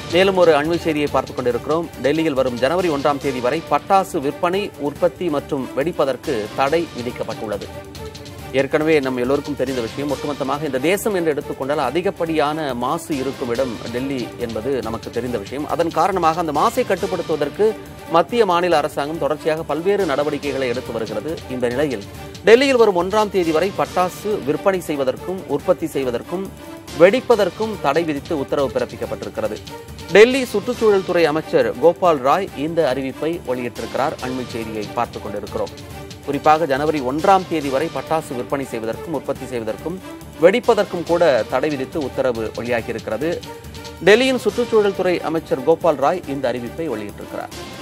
மேலும் ஒரு அண்மை செய்தியை பார்த்துக் கொண்டிருக்கிறோம் டெல்லியில் வரும் ஜனவரி ஒன்றாம் தேதி வரை பட்டாசு விற்பனை உற்பத்தி மற்றும் வெடிப்பதற்கு தடை விதிக்கப்பட்டுள்ளது ஏற்கனவே நம்ம எல்லோருக்கும் தெரிந்த விஷயம் ஒட்டுமொத்தமாக இந்த தேசம் என்று எடுத்துக்கொண்டால் அதிகப்படியான மாசு இருக்கும் இடம் டெல்லி என்பது நமக்கு தெரிந்த விஷயம் அதன் காரணமாக அந்த மாசை கட்டுப்படுத்துவதற்கு மத்திய மாநில அரசாங்கம் தொடர்ச்சியாக பல்வேறு நடவடிக்கைகளை எடுத்து வருகிறது இந்த நிலையில் டெல்லியில் வரும் ஒன்றாம் தேதி வரை பட்டாசு விற்பனை செய்வதற்கும் உற்பத்தி செய்வதற்கும் வெடிப்பதற்கும் தடை விதித்து உத்தரவு பிறப்பிக்கப்பட்டிருக்கிறது டெல்லி சுற்றுச்சூழல் துறை அமைச்சர் கோபால் ராய் இந்த அறிவிப்பை வெளியிட்டிருக்கிறார் அண்மை செய்தியை பார்த்துக் கொண்டிருக்கிறோம் குறிப்பாக ஜனவரி ஒன்றாம் தேதி வரை பட்டாசு விற்பனை செய்வதற்கும் உற்பத்தி செய்வதற்கும் வெடிப்பதற்கும் கூட தடை விதித்து உத்தரவு வெளியாகியிருக்கிறது டெல்லியின் சுற்றுச்சூழல் துறை அமைச்சர் கோபால் ராய் இந்த அறிவிப்பை வெளியிட்டிருக்கிறார்